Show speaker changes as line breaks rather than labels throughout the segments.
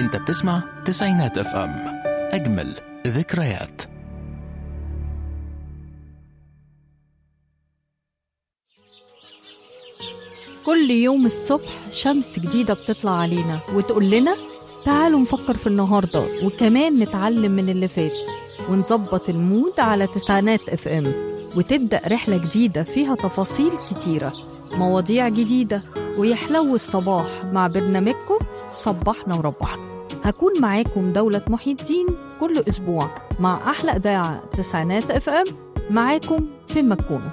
انت بتسمع تسعينات اف ام اجمل ذكريات
كل يوم الصبح شمس جديدة بتطلع علينا وتقول لنا تعالوا نفكر في النهاردة وكمان نتعلم من اللي فات ونظبط المود على تسعينات اف ام وتبدأ رحلة جديدة فيها تفاصيل كتيرة مواضيع جديدة ويحلو الصباح مع برنامجكم صبحنا وربحنا هكون معاكم دولة محي الدين كل أسبوع مع أحلى إذاعة تسعينات اف ام معاكم في ما تكونوا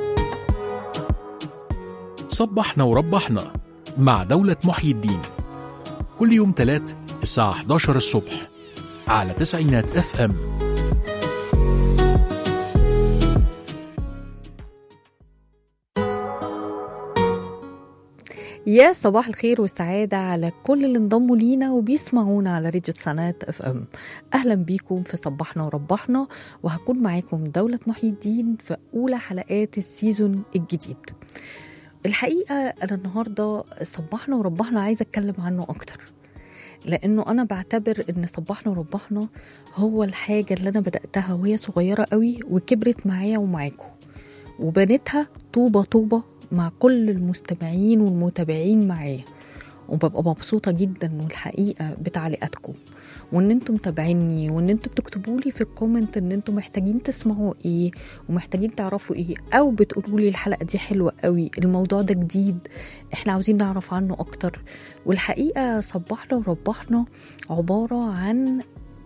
صبحنا وربحنا مع دولة محيي الدين كل يوم تلات الساعة 11 الصبح على تسعينات اف ام
يا صباح الخير والسعادة على كل اللي انضموا لينا وبيسمعونا على راديو تسعينات اف ام اهلا بيكم في صبحنا وربحنا وهكون معاكم دولة محي الدين في اولى حلقات السيزون الجديد الحقيقة انا النهاردة صبحنا وربحنا عايزة اتكلم عنه اكتر لانه انا بعتبر ان صبحنا وربحنا هو الحاجة اللي انا بدأتها وهي صغيرة قوي وكبرت معايا ومعاكم وبنيتها طوبة طوبة مع كل المستمعين والمتابعين معايا وببقى مبسوطة جدا والحقيقة بتعليقاتكم وان انتم متابعيني وان انتم بتكتبوا لي في الكومنت ان انتم محتاجين تسمعوا ايه ومحتاجين تعرفوا ايه او بتقولوا لي الحلقة دي حلوة قوي الموضوع ده جديد احنا عاوزين نعرف عنه اكتر والحقيقة صبحنا وربحنا عبارة عن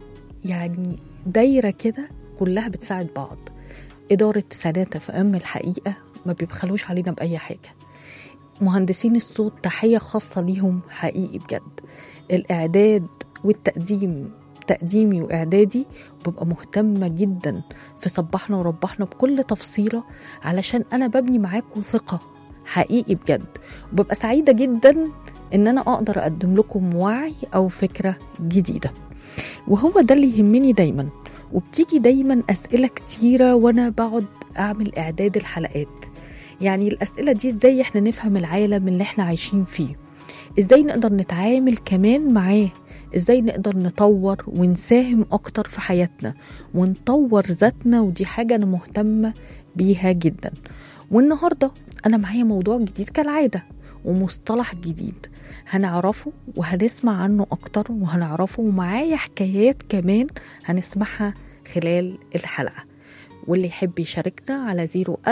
يعني دايرة كده كلها بتساعد بعض إدارة تسعينات اف ام الحقيقة ما بيبخلوش علينا بأي حاجة مهندسين الصوت تحية خاصة ليهم حقيقي بجد الإعداد والتقديم تقديمي وإعدادي ببقى مهتمة جدا في صبحنا وربحنا بكل تفصيلة علشان أنا ببني معاكم ثقة حقيقي بجد وببقى سعيدة جدا إن أنا أقدر أقدم لكم وعي أو فكرة جديدة وهو ده اللي يهمني دايما وبتيجي دايما أسئلة كتيرة وأنا بقعد أعمل إعداد الحلقات يعني الأسئلة دي إزاي إحنا نفهم العالم اللي إحنا عايشين فيه إزاي نقدر نتعامل كمان معاه إزاي نقدر نطور ونساهم أكتر في حياتنا ونطور ذاتنا ودي حاجة أنا مهتمة بيها جدا والنهاردة أنا معايا موضوع جديد كالعادة ومصطلح جديد هنعرفه وهنسمع عنه أكتر وهنعرفه ومعايا حكايات كمان هنسمعها خلال الحلقة واللي يحب يشاركنا على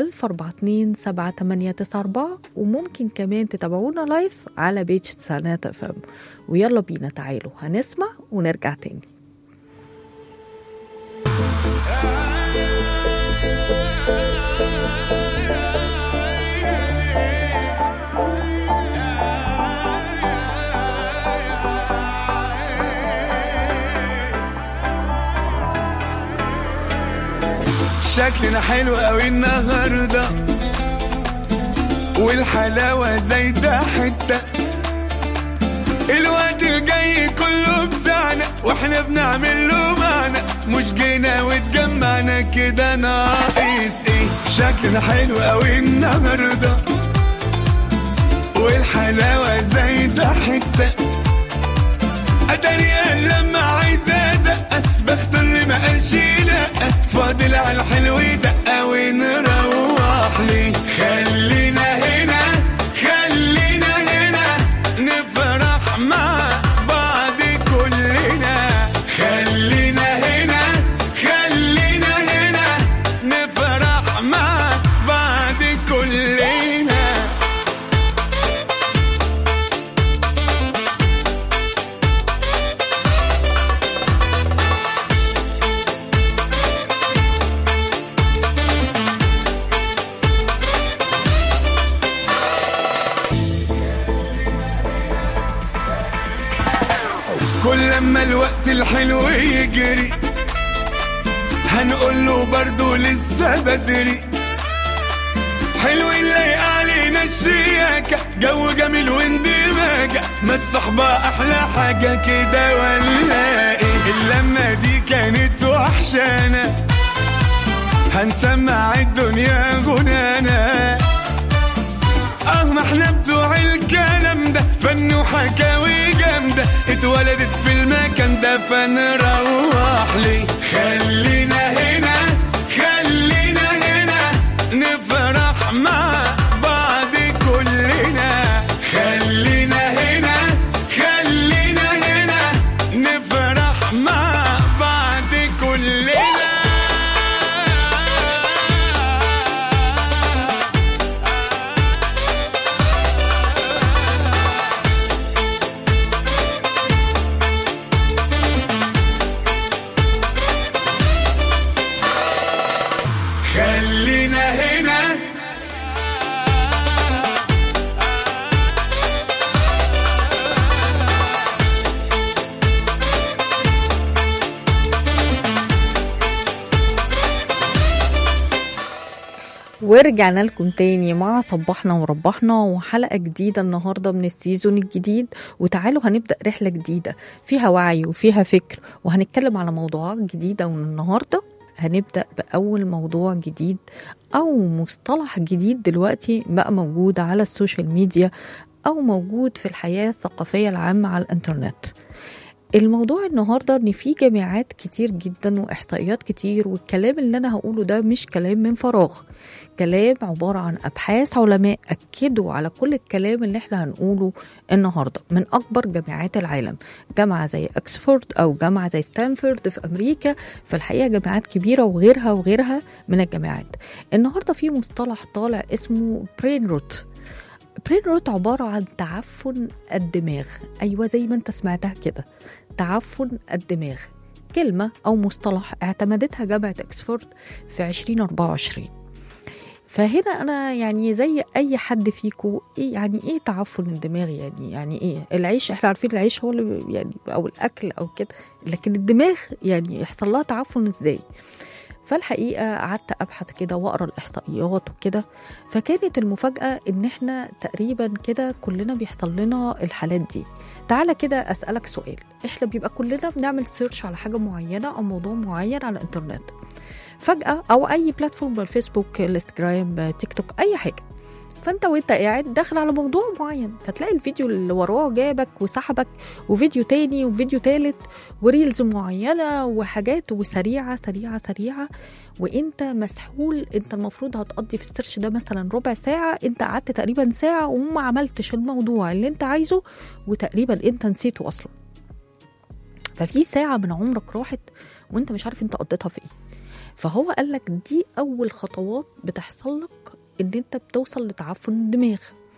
01042 وممكن كمان تتابعونا لايف على بيج تسعينات اف ام ويلا بينا تعالوا هنسمع ونرجع تاني
شكلنا حلو قوي النهارده والحلاوه زايده حته الوقت الجاي كله بتاعنا واحنا بنعمل له معنى مش جينا واتجمعنا كده ناقص ايه شكلنا حلو قوي النهارده والحلاوه زايده حته اتاري لما عايزه زقه بختار اللي ما قالش لا فاضل على الحلو دقه ونروح ليه خلينا هنا خلينا هنا نفرح مع بعض كلنا خلينا هنا خلينا هنا نفرح مع بعض كلنا كل لما الوقت الحلو يجري هنقول له برضه لسه بدري حلو نلاقي علينا الشياكة جو جميل واندماجة ما الصحبة أحلى حاجة كده ولا إيه اللمة دي كانت وحشانة هنسمع الدنيا غنانا اه ما احنا بتوع الكلام ده فن عنه حكاوي جامدة اتولدت في المكان ده فنروح لي خلينا هنا خلينا هنا نفرح مع بعض كلنا خلينا هنا خلينا هنا نفرح مع بعض كلنا خلينا هنا
ورجعنا لكم تاني مع صبحنا وربحنا وحلقة جديدة النهاردة من السيزون الجديد وتعالوا هنبدأ رحلة جديدة فيها وعي وفيها فكر وهنتكلم على موضوعات جديدة والنهاردة هنبدأ بأول موضوع جديد أو مصطلح جديد دلوقتي بقى موجود على السوشيال ميديا أو موجود في الحياة الثقافية العامة على الإنترنت الموضوع النهارده ان في جامعات كتير جدا واحصائيات كتير والكلام اللي انا هقوله ده مش كلام من فراغ كلام عباره عن ابحاث علماء اكدوا على كل الكلام اللي احنا هنقوله النهارده من اكبر جامعات العالم جامعه زي اكسفورد او جامعه زي ستانفورد في امريكا في الحقيقه جامعات كبيره وغيرها وغيرها من الجامعات النهارده في مصطلح طالع اسمه برين روت برين روت عبارة عن تعفن الدماغ أيوة زي ما أنت سمعتها كده تعفن الدماغ كلمة أو مصطلح اعتمدتها جامعة اكسفورد في 2024 فهنا أنا يعني زي أي حد فيكو إيه يعني إيه تعفن الدماغ يعني يعني إيه العيش إحنا عارفين العيش هو اللي يعني أو الأكل أو كده لكن الدماغ يعني يحصل لها تعفن إزاي فالحقيقه قعدت ابحث كده واقرا الاحصائيات وكده فكانت المفاجاه ان احنا تقريبا كده كلنا بيحصل لنا الحالات دي تعالى كده اسالك سؤال احنا بيبقى كلنا بنعمل سيرش على حاجه معينه او موضوع معين على الانترنت فجاه او اي بلاتفورم الفيسبوك الانستجرام تيك توك اي حاجه فانت وانت قاعد داخل على موضوع معين فتلاقي الفيديو اللي وراه جابك وسحبك وفيديو تاني وفيديو تالت وريلز معينه وحاجات وسريعه سريعه سريعه وانت مسحول انت المفروض هتقضي في السيرش ده مثلا ربع ساعه انت قعدت تقريبا ساعه وما عملتش الموضوع اللي انت عايزه وتقريبا انت نسيته اصلا ففي ساعه من عمرك راحت وانت مش عارف انت قضيتها في ايه فهو قال لك دي اول خطوات بتحصل لك ان انت بتوصل لتعفن الدماغ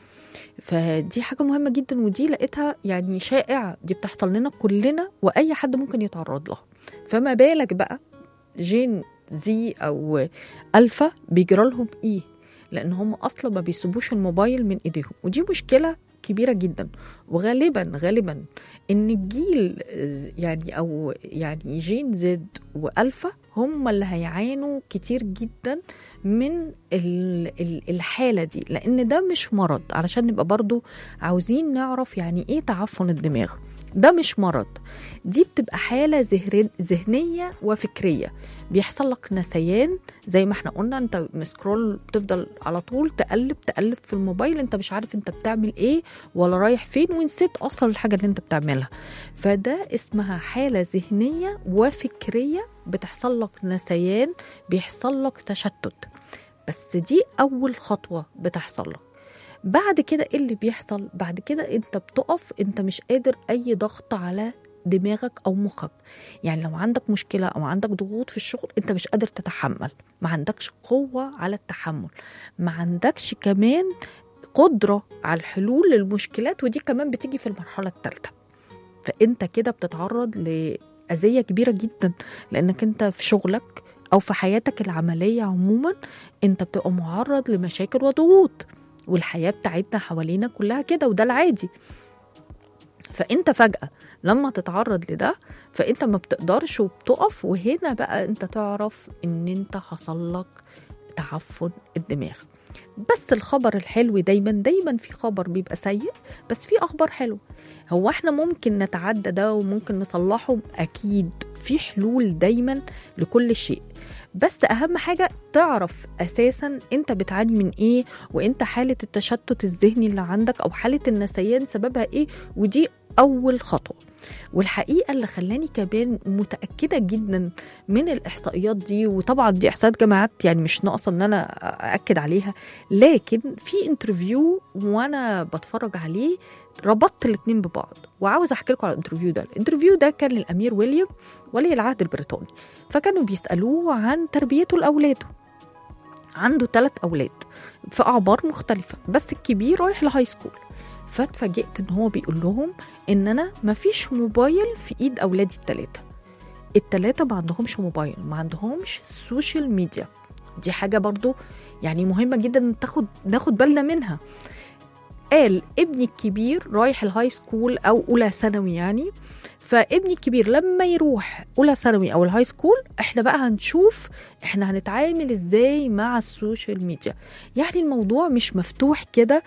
فدي حاجة مهمة جدا ودي لقيتها يعني شائعة دي بتحصل لنا كلنا وأي حد ممكن يتعرض لها فما بالك بقى جين زي أو ألفا بيجرى لهم إيه لأن هم أصلا ما بيسيبوش الموبايل من إيديهم ودي مشكلة كبيرة جدا وغالبا غالبا ان الجيل يعني او يعني جين زد والفا هم اللي هيعانوا كتير جدا من الحالة دي لان ده مش مرض علشان نبقى برضو عاوزين نعرف يعني ايه تعفن الدماغ ده مش مرض دي بتبقى حالة ذهنية وفكرية بيحصل لك نسيان زي ما احنا قلنا انت مسكرول بتفضل على طول تقلب تقلب في الموبايل انت مش عارف انت بتعمل ايه ولا رايح فين ونسيت اصلا الحاجة اللي انت بتعملها فده اسمها حالة ذهنية وفكرية بتحصل لك نسيان بيحصل لك تشتت بس دي اول خطوة بتحصل لك بعد كده ايه اللي بيحصل بعد كده انت بتقف انت مش قادر اي ضغط على دماغك او مخك يعني لو عندك مشكله او عندك ضغوط في الشغل انت مش قادر تتحمل ما عندكش قوه على التحمل ما عندكش كمان قدره على الحلول للمشكلات ودي كمان بتيجي في المرحله الثالثه فانت كده بتتعرض لاذيه كبيره جدا لانك انت في شغلك او في حياتك العمليه عموما انت بتبقى معرض لمشاكل وضغوط والحياه بتاعتنا حوالينا كلها كده وده العادي فانت فجاه لما تتعرض لده فانت ما بتقدرش وبتقف وهنا بقى انت تعرف ان انت حصل لك تعفن الدماغ بس الخبر الحلو دايما دايما في خبر بيبقى سيء بس في اخبار حلوه هو احنا ممكن نتعدى ده وممكن نصلحه اكيد في حلول دايما لكل شيء بس اهم حاجه تعرف اساسا انت بتعاني من ايه وانت حاله التشتت الذهني اللي عندك او حاله النسيان سببها ايه ودي اول خطوه والحقيقه اللي خلاني كمان متاكده جدا من الاحصائيات دي وطبعا دي احصائيات جامعات يعني مش ناقصه ان انا ااكد عليها لكن في انترفيو وانا بتفرج عليه ربطت الاتنين ببعض وعاوز احكي لكم على الانترفيو ده الانترفيو ده كان للامير ويليام ولي العهد البريطاني فكانوا بيسالوه عن تربيته لاولاده عنده ثلاث اولاد في اعمار مختلفه بس الكبير رايح لهاي سكول فاتفاجئت ان هو بيقول لهم ان انا مفيش موبايل في ايد اولادي الثلاثه الثلاثه ما عندهمش موبايل ما عندهمش سوشيال ميديا دي حاجه برضو يعني مهمه جدا تاخد ناخد بالنا منها قال ابني الكبير رايح الهاي سكول او اولى ثانوي يعني فابني الكبير لما يروح اولى ثانوي او الهاي سكول احنا بقى هنشوف احنا هنتعامل ازاي مع السوشيال ميديا يعني الموضوع مش مفتوح كده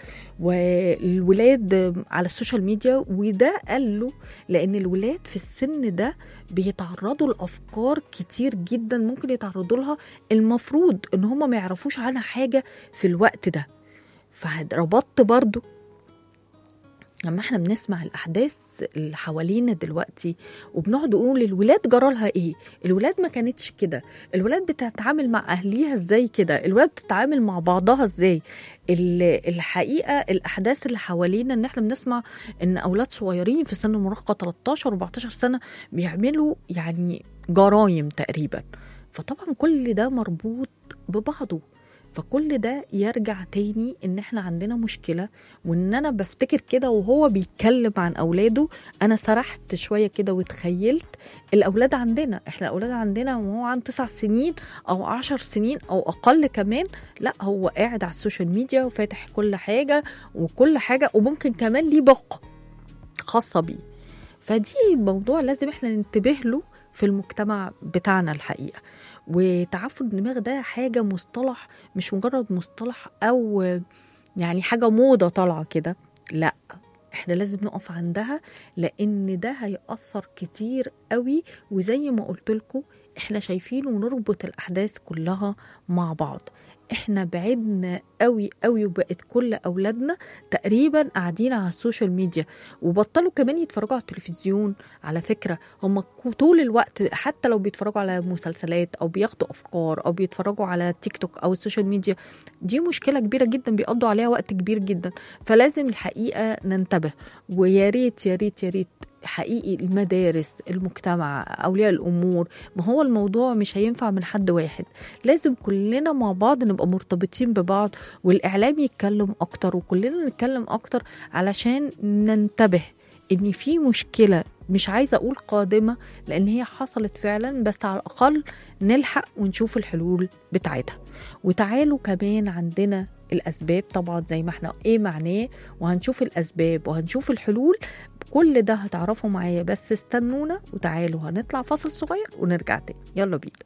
والولاد على السوشيال ميديا وده قال له لان الولاد في السن ده بيتعرضوا لافكار كتير جدا ممكن يتعرضوا لها المفروض ان هم ما يعرفوش عنها حاجه في الوقت ده فربطت برضو لما احنا بنسمع الاحداث اللي حوالينا دلوقتي وبنقعد نقول الولاد جرالها ايه الولاد ما كانتش كده الولاد بتتعامل مع اهليها ازاي كده الولاد بتتعامل مع بعضها ازاي الحقيقه الاحداث اللي حوالينا ان احنا بنسمع ان اولاد صغيرين في سن المراهقه 13 14 سنه بيعملوا يعني جرايم تقريبا فطبعا كل ده مربوط ببعضه فكل ده يرجع تاني ان احنا عندنا مشكله وان انا بفتكر كده وهو بيتكلم عن اولاده انا سرحت شويه كده وتخيلت الاولاد عندنا احنا الاولاد عندنا وهو عنده تسع سنين او عشر سنين او اقل كمان لا هو قاعد على السوشيال ميديا وفاتح كل حاجه وكل حاجه وممكن كمان ليه باقه خاصه بيه فدي موضوع لازم احنا ننتبه له في المجتمع بتاعنا الحقيقه وتعفن الدماغ ده حاجه مصطلح مش مجرد مصطلح او يعني حاجه موضه طالعه كده لا احنا لازم نقف عندها لان ده هيأثر كتير قوي وزي ما قلت لكم احنا شايفين ونربط الاحداث كلها مع بعض احنا بعدنا قوي قوي وبقت كل اولادنا تقريبا قاعدين على السوشيال ميديا وبطلوا كمان يتفرجوا على التلفزيون على فكره هم طول الوقت حتى لو بيتفرجوا على مسلسلات او بياخدوا افكار او بيتفرجوا على تيك توك او السوشيال ميديا دي مشكله كبيره جدا بيقضوا عليها وقت كبير جدا فلازم الحقيقه ننتبه ويا ريت يا ريت يا ريت حقيقي المدارس المجتمع اولياء الامور ما هو الموضوع مش هينفع من حد واحد لازم كلنا مع بعض نبقى مرتبطين ببعض والاعلام يتكلم اكتر وكلنا نتكلم اكتر علشان ننتبه ان في مشكله مش عايزه اقول قادمه لان هي حصلت فعلا بس على الاقل نلحق ونشوف الحلول بتاعتها وتعالوا كمان عندنا الاسباب طبعا زي ما احنا ايه معناه وهنشوف الاسباب وهنشوف الحلول كل ده هتعرفوا معايا بس استنونا وتعالوا هنطلع فاصل صغير ونرجع تاني يلا بينا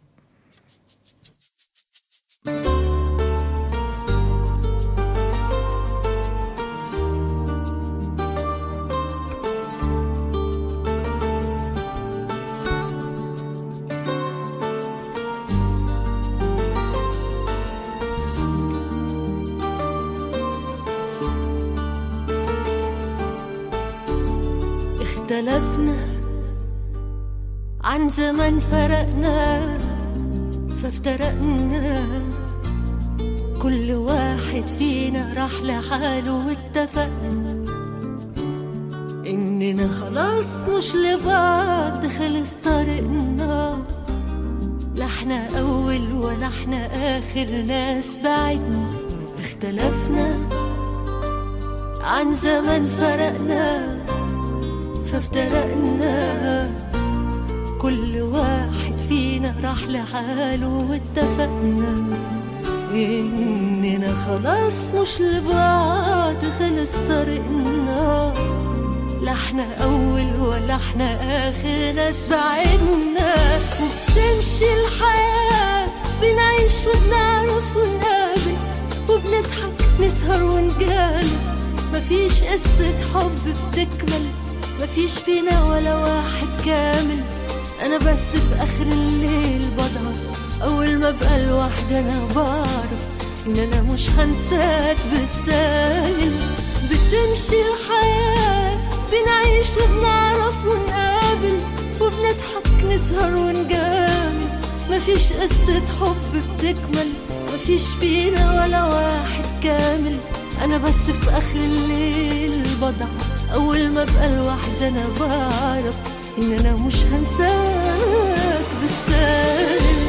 اختلفنا عن زمن فرقنا فافترقنا كل واحد فينا راح لحاله واتفقنا إننا خلاص مش لبعض خلص طريقنا لا احنا أول ولا احنا آخر ناس بعدنا اختلفنا عن زمن فرقنا فافترقنا كل واحد فينا راح لحاله واتفقنا إننا خلاص مش لبعض خلص طريقنا لا احنا أول ولا احنا آخر ناس بعدنا وبتمشي الحياة بنعيش وبنعرف ونقابل وبنضحك نسهر ونجامل مفيش قصة حب بتكمل مفيش فينا ولا واحد كامل أنا بس في آخر الليل بضعف أول ما أبقى لوحدي أنا بعرف إن أنا مش هنساك بالساهل بتمشي الحياة بنعيش وبنعرف ونقابل وبنضحك نسهر ونجامل مفيش قصة حب بتكمل مفيش فينا ولا واحد كامل أنا بس في آخر الليل بضعف أول ما أبقى لوحدي أنا بعرف إن أنا مش هنساك بالساهل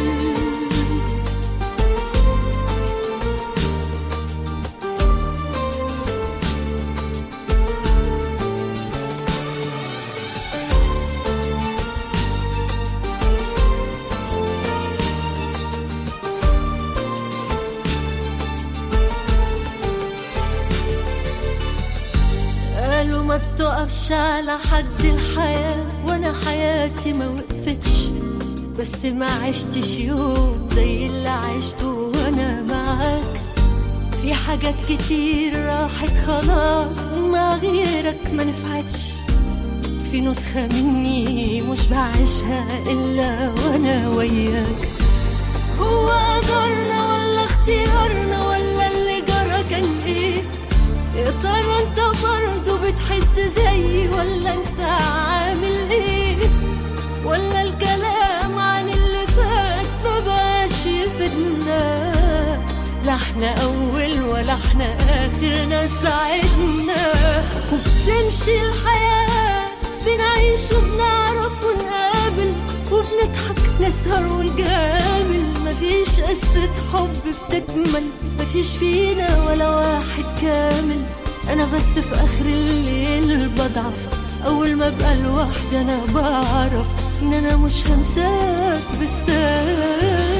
قالوا ما بتقفش على حد الحياة وانا حياتي ما وقفتش بس ما عشتش يوم زي اللي عشته وانا معاك في حاجات كتير راحت خلاص مع غيرك ما نفعتش في نسخة مني مش بعيشها إلا وأنا وياك هو قدرنا ولا اختيارنا ولا اللي جرى كان ايه يا ترى انت برضه بتحس زيي ولا انت عامل ايه ولا الكلام عن اللي فات ما بقاش يفيدنا لا احنا اول ولا احنا اخر ناس بعدنا وبتمشي الحياة بنعيش وبنعرف ونقابل وبنضحك نسهر ونجامل مفيش قصة حب بتكمل مفيش فينا ولا واحد كامل أنا بس في آخر الليل بضعف أول ما أبقى لوحدي أنا بعرف إن أنا مش هنساك بالساهل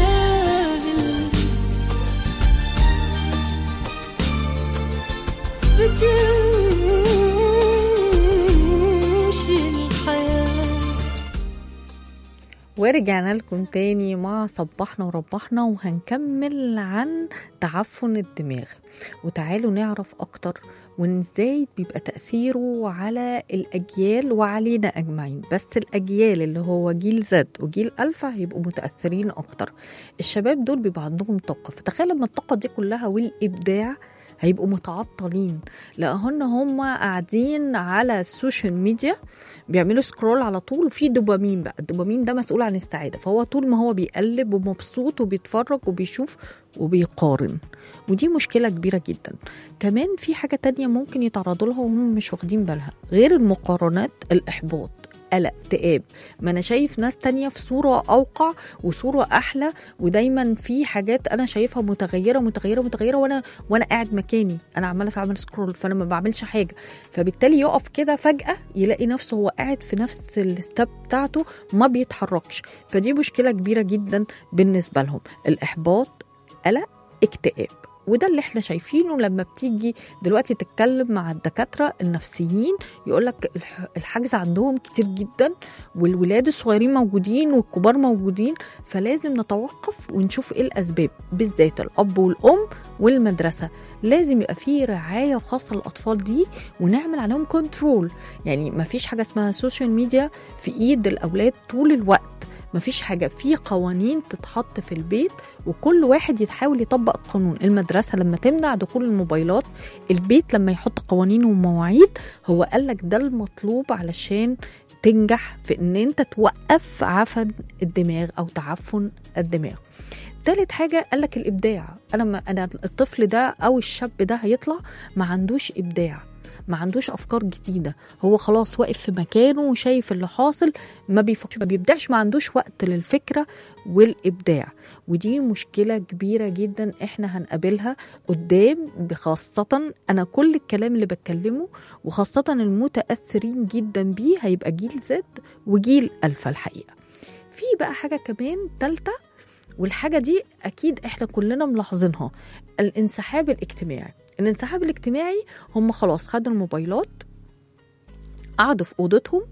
بتمشي الحياه
ورجعنا لكم تاني مع صبحنا وربحنا وهنكمل عن تعفن الدماغ وتعالوا نعرف أكتر وإن ازاي بيبقى تأثيره على الأجيال وعلينا أجمعين بس الأجيال اللي هو جيل زد وجيل ألفا هيبقوا متأثرين أكتر الشباب دول بيبقى عندهم طاقة فتخيل لما الطاقة دي كلها والإبداع هيبقوا متعطلين لأن هم قاعدين على السوشيال ميديا بيعملوا سكرول على طول وفي دوبامين بقى الدوبامين ده مسؤول عن السعادة فهو طول ما هو بيقلب ومبسوط وبيتفرج وبيشوف وبيقارن ودي مشكلة كبيرة جدا كمان في حاجة تانية ممكن يتعرضوا لها وهم مش واخدين بالها غير المقارنات الإحباط قلق اكتئاب ما انا شايف ناس تانية في صورة اوقع وصورة احلى ودايما في حاجات انا شايفها متغيرة متغيرة متغيرة وانا وانا قاعد مكاني انا عمالة اعمل سكرول فانا ما بعملش حاجة فبالتالي يقف كده فجأة يلاقي نفسه هو قاعد في نفس الستاب بتاعته ما بيتحركش فدي مشكلة كبيرة جدا بالنسبة لهم الاحباط قلق اكتئاب وده اللي احنا شايفينه لما بتيجي دلوقتي تتكلم مع الدكاتره النفسيين يقول لك الحجز عندهم كتير جدا والولاد الصغيرين موجودين والكبار موجودين فلازم نتوقف ونشوف ايه الاسباب بالذات الاب والام والمدرسه لازم يبقى في رعايه خاصه للاطفال دي ونعمل عليهم كنترول يعني ما فيش حاجه اسمها سوشيال ميديا في ايد الاولاد طول الوقت مفيش حاجة في قوانين تتحط في البيت وكل واحد يحاول يطبق القانون المدرسة لما تمنع دخول الموبايلات البيت لما يحط قوانين ومواعيد هو قالك ده المطلوب علشان تنجح في ان انت توقف عفن الدماغ او تعفن الدماغ تالت حاجة قالك الإبداع أنا ما أنا الطفل ده أو الشاب ده هيطلع ما عندوش إبداع ما عندوش افكار جديده هو خلاص واقف في مكانه وشايف اللي حاصل ما بيفكرش ما بيبدعش ما عندوش وقت للفكره والابداع ودي مشكله كبيره جدا احنا هنقابلها قدام خاصه انا كل الكلام اللي بتكلمه وخاصه المتاثرين جدا بيه هيبقى جيل زد وجيل الفا الحقيقه في بقى حاجه كمان ثالثه والحاجه دي اكيد احنا كلنا ملاحظينها الانسحاب الاجتماعي الانسحاب الاجتماعي هم خلاص خدوا الموبايلات قعدوا في اوضتهم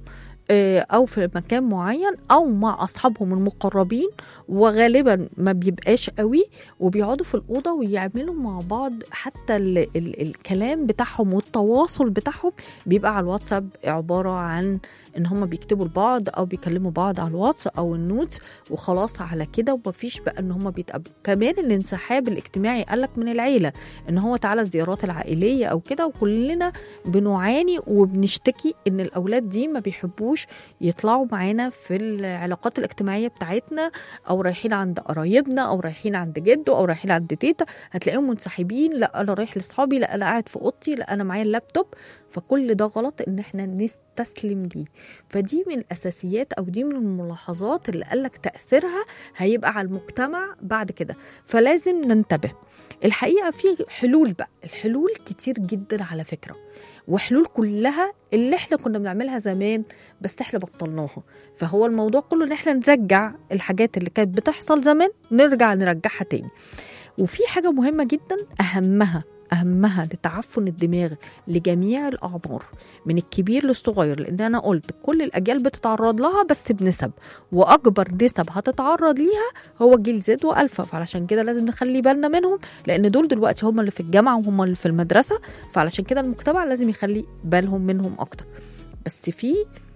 آه، او في مكان معين او مع اصحابهم المقربين وغالبا ما بيبقاش قوي وبيقعدوا في الاوضه ويعملوا مع بعض حتى ال ال الكلام بتاعهم والتواصل بتاعهم بيبقى على الواتساب عباره عن ان هم بيكتبوا لبعض او بيكلموا بعض على الواتس او النوتس وخلاص على كده ومفيش بقى ان هم بيتقابلوا كمان الانسحاب الاجتماعي قالك من العيله ان هو تعالى الزيارات العائليه او كده وكلنا بنعاني وبنشتكي ان الاولاد دي ما بيحبوش يطلعوا معانا في العلاقات الاجتماعيه بتاعتنا او رايحين عند قرايبنا او رايحين عند جده او رايحين عند تيتا هتلاقيهم منسحبين لا انا رايح لاصحابي لا انا قاعد في اوضتي لا انا معايا اللابتوب فكل ده غلط ان احنا نستسلم ليه فدي من الاساسيات او دي من الملاحظات اللي قالك تاثيرها هيبقى على المجتمع بعد كده فلازم ننتبه الحقيقه في حلول بقى الحلول كتير جدا على فكره وحلول كلها اللي احنا كنا بنعملها زمان بس احنا بطلناها فهو الموضوع كله ان احنا نرجع الحاجات اللي كانت بتحصل زمان نرجع نرجعها تاني وفي حاجه مهمه جدا اهمها اهمها لتعفن الدماغ لجميع الاعمار من الكبير للصغير لان انا قلت كل الاجيال بتتعرض لها بس بنسب واكبر نسب هتتعرض ليها هو جيل زد والفا فعلشان كده لازم نخلي بالنا منهم لان دول دلوقتي هم اللي في الجامعه وهم اللي في المدرسه فعلشان كده المجتمع لازم يخلي بالهم منهم اكتر بس في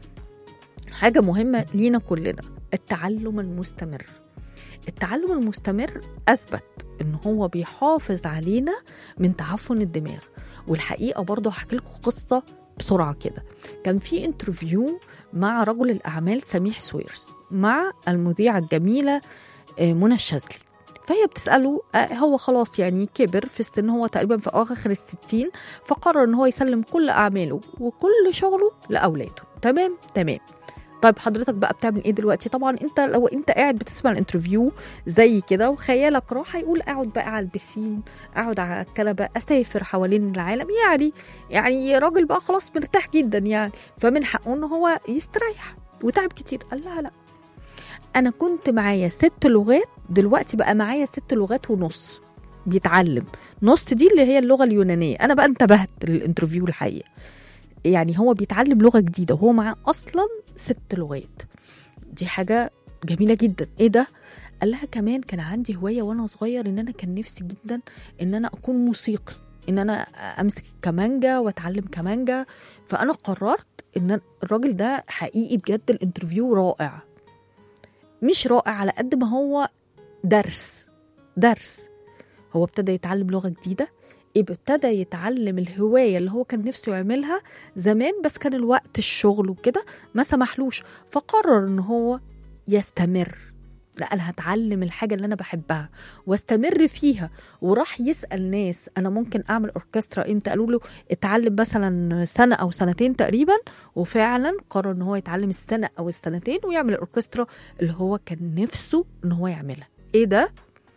حاجه مهمه لينا كلنا التعلم المستمر التعلم المستمر اثبت ان هو بيحافظ علينا من تعفن الدماغ والحقيقه برضه هحكي لكم قصه بسرعه كده كان في انترفيو مع رجل الاعمال سميح سويرس مع المذيعه الجميله آه، منى الشاذلي فهي بتسأله آه، هو خلاص يعني كبر في السن هو تقريبا في أواخر الستين فقرر إن هو يسلم كل أعماله وكل شغله لأولاده تمام تمام طيب حضرتك بقى بتعمل ايه دلوقتي طبعا انت لو انت قاعد بتسمع الانترفيو زي كده وخيالك راح هيقول اقعد بقى على البسين اقعد على الكنبه اسافر حوالين العالم يعني يعني راجل بقى خلاص مرتاح جدا يعني فمن حقه ان هو يستريح وتعب كتير قال لها لا انا كنت معايا ست لغات دلوقتي بقى معايا ست لغات ونص بيتعلم نص دي اللي هي اللغه اليونانيه انا بقى انتبهت للانترفيو الحقيقه يعني هو بيتعلم لغه جديده وهو معاه اصلا ست لغات دي حاجه جميله جدا ايه ده قال لها كمان كان عندي هوايه وانا صغير ان انا كان نفسي جدا ان انا اكون موسيقي ان انا امسك كمانجا واتعلم كمانجا فانا قررت ان الراجل ده حقيقي بجد الانترفيو رائع مش رائع على قد ما هو درس درس هو ابتدى يتعلم لغه جديده ابتدى يتعلم الهوايه اللي هو كان نفسه يعملها زمان بس كان الوقت الشغل وكده ما سمحلوش فقرر ان هو يستمر لا انا هتعلم الحاجه اللي انا بحبها واستمر فيها وراح يسال ناس انا ممكن اعمل اوركسترا امتى قالوا له اتعلم مثلا سنه او سنتين تقريبا وفعلا قرر ان هو يتعلم السنه او السنتين ويعمل الاوركسترا اللي هو كان نفسه ان هو يعملها ايه ده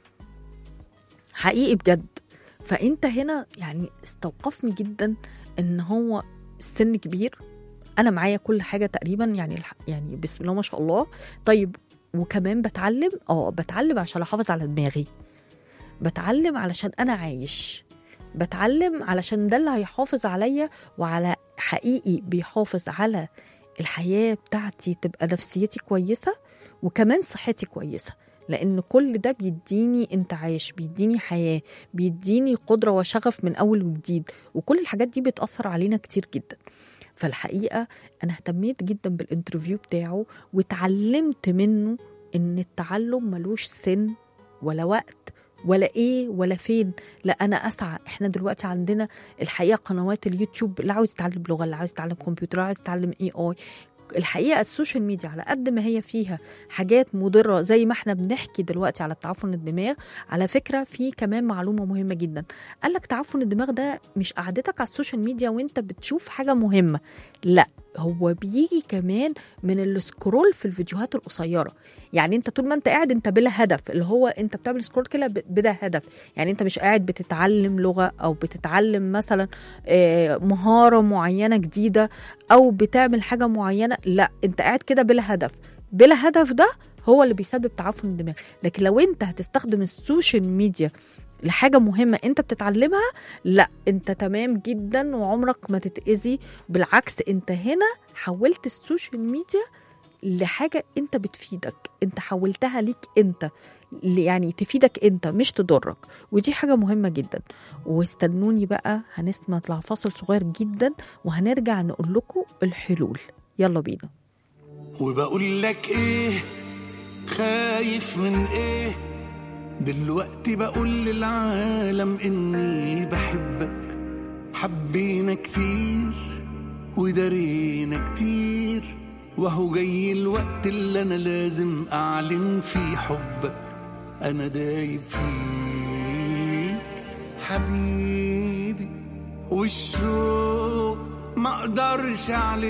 حقيقي بجد فانت هنا يعني استوقفني جدا ان هو السن كبير انا معايا كل حاجه تقريبا يعني الح- يعني بسم الله ما شاء الله طيب وكمان بتعلم اه بتعلم عشان احافظ على دماغي بتعلم علشان انا عايش بتعلم علشان ده اللي هيحافظ عليا وعلى حقيقي بيحافظ على الحياه بتاعتي تبقى نفسيتي كويسه وكمان صحتي كويسه لان كل ده بيديني انتعاش بيديني حياه بيديني قدره وشغف من اول وجديد وكل الحاجات دي بتاثر علينا كتير جدا فالحقيقه انا اهتميت جدا بالانترفيو بتاعه واتعلمت منه ان التعلم ملوش سن ولا وقت ولا ايه ولا فين لا انا اسعى احنا دلوقتي عندنا الحقيقه قنوات اليوتيوب اللي عاوز يتعلم لغه اللي عاوز يتعلم كمبيوتر اللي عاوز يتعلم اي اي الحقيقه السوشيال ميديا على قد ما هي فيها حاجات مضره زي ما احنا بنحكي دلوقتي على تعفن الدماغ على فكره في كمان معلومه مهمه جدا قال لك تعفن الدماغ ده مش قعدتك على السوشيال ميديا وانت بتشوف حاجه مهمه لا هو بيجي كمان من السكرول في الفيديوهات القصيره يعني انت طول ما انت قاعد انت بلا هدف اللي هو انت بتعمل سكرول كده ب- بلا هدف يعني انت مش قاعد بتتعلم لغه او بتتعلم مثلا آه، مهاره معينه جديده او بتعمل حاجه معينه لا انت قاعد كده بلا هدف بلا هدف ده هو اللي بيسبب تعفن الدماغ لكن لو انت هتستخدم السوشيال ميديا لحاجه مهمه انت بتتعلمها لا انت تمام جدا وعمرك ما تتاذي بالعكس انت هنا حولت السوشيال ميديا لحاجه انت بتفيدك انت حولتها ليك انت ل- يعني تفيدك انت مش تضرك ودي حاجه مهمه جدا واستنوني بقى هنسمع نطلع فاصل صغير جدا وهنرجع نقول لكم الحلول يلا بينا
وبقول لك ايه خايف من ايه دلوقتي بقول للعالم اني بحبك حبينا كتير ودارينا كتير وهو جاي الوقت اللي انا لازم اعلن فيه حبك انا دايب فيك حبيبي والشوق ما اقدرش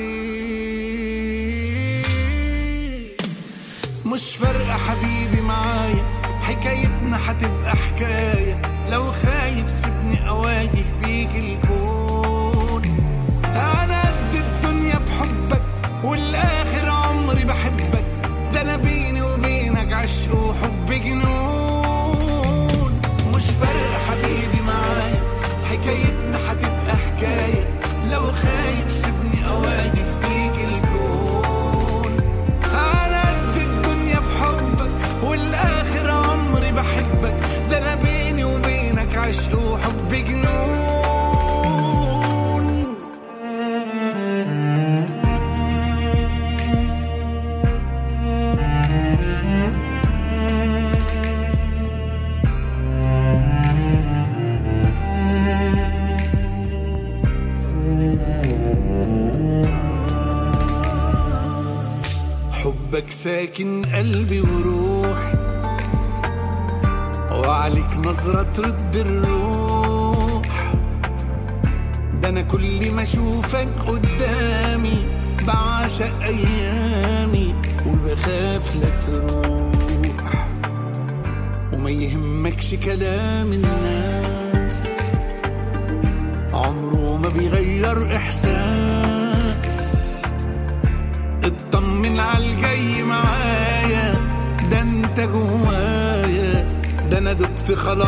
عليه مش فارقة حبيبي معايا حكايتنا هتبقى حكاية لو خايف سيبني أواجه بيك الكون أنا قد الدنيا بحبك والآخر عمري بحبك ده أنا بيني وبينك عشق وحب جنون مش فارقة حبيبي معايا حكايتنا هتبقى حكاية لو خايف سيبني أواجه بيك الكون انا قد الدنيا بحبك والاخر عمري بحبك ده انا بيني وبينك عشق وحب جنون حبك ساكن قلبي وروحي وعليك نظرة ترد الروح ده أنا كل ما أشوفك قدامي بعشق أيامي وبخاف لا تروح وما يهمكش كلام الناس عمره ما بيغير إحساس اطمن على الجاي معايا ده انت جوايا ده انا دبت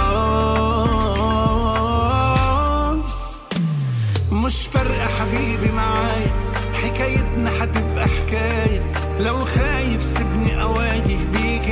خلاص مش فارقة حبيبي معايا حكايتنا هتبقى حكاية لو خايف سيبني أواجه بيك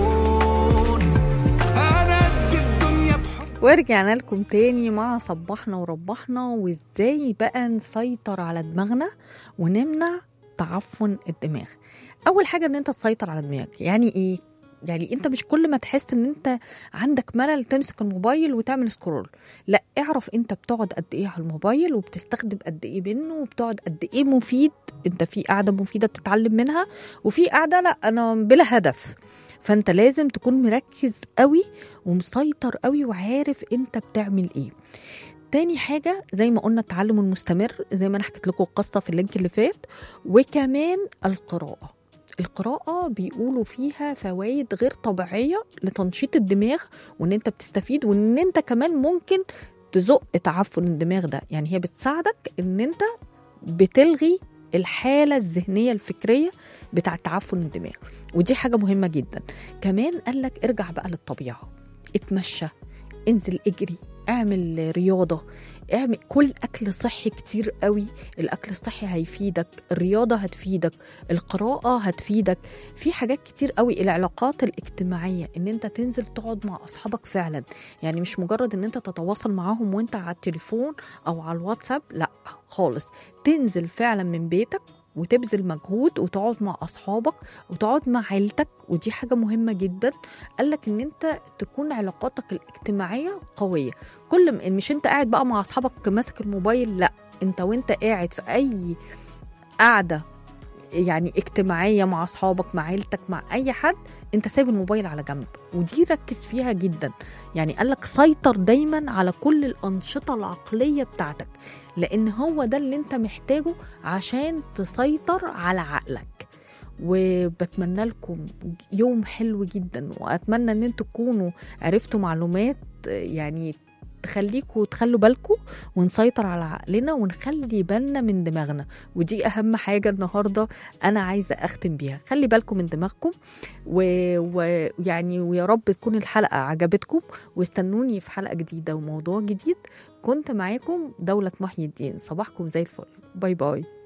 الكون أنا قد الدنيا بحب
ورجعنا لكم تاني مع صبحنا وربحنا وازاي بقى نسيطر على دماغنا ونمنع تعفن الدماغ اول حاجه ان انت تسيطر على دماغك يعني ايه يعني انت مش كل ما تحس ان انت عندك ملل تمسك الموبايل وتعمل سكرول لا اعرف انت بتقعد قد ايه على الموبايل وبتستخدم قد ايه منه وبتقعد قد ايه مفيد انت في قاعده مفيده بتتعلم منها وفي قاعده لا انا بلا هدف فانت لازم تكون مركز قوي ومسيطر قوي وعارف انت بتعمل ايه تاني حاجة زي ما قلنا التعلم المستمر زي ما انا حكيت لكم القصة في اللينك اللي فات وكمان القراءة القراءة بيقولوا فيها فوائد غير طبيعية لتنشيط الدماغ وان انت بتستفيد وان انت كمان ممكن تزق تعفن الدماغ ده يعني هي بتساعدك ان انت بتلغي الحالة الذهنية الفكرية بتاع تعفن الدماغ ودي حاجة مهمة جدا كمان قالك ارجع بقى للطبيعة اتمشى انزل اجري اعمل رياضة اعمل كل اكل صحي كتير قوي الاكل الصحي هيفيدك الرياضة هتفيدك القراءة هتفيدك في حاجات كتير قوي العلاقات الاجتماعية ان انت تنزل تقعد مع اصحابك فعلا يعني مش مجرد ان انت تتواصل معاهم وانت على التليفون او على الواتساب لا خالص تنزل فعلا من بيتك وتبذل مجهود وتقعد مع اصحابك وتقعد مع عيلتك ودي حاجه مهمه جدا قالك ان انت تكون علاقاتك الاجتماعيه قويه كل م- مش انت قاعد بقى مع اصحابك ماسك الموبايل لا انت وانت قاعد في اي قعده يعني اجتماعيه مع اصحابك مع عيلتك مع اي حد انت سايب الموبايل على جنب ودي ركز فيها جدا يعني قالك سيطر دايما على كل الانشطه العقليه بتاعتك لان هو ده اللي انت محتاجه عشان تسيطر على عقلك وبتمنى لكم يوم حلو جدا واتمنى ان انتوا تكونوا عرفتوا معلومات يعني تخليكوا تخلوا بالكم ونسيطر على عقلنا ونخلي بالنا من دماغنا ودي اهم حاجه النهارده انا عايزه اختم بيها خلي بالكم من دماغكم ويعني و... يعني ويا رب تكون الحلقه عجبتكم واستنوني في حلقه جديده وموضوع جديد كنت معاكم دوله محي الدين صباحكم زي الفل باي باي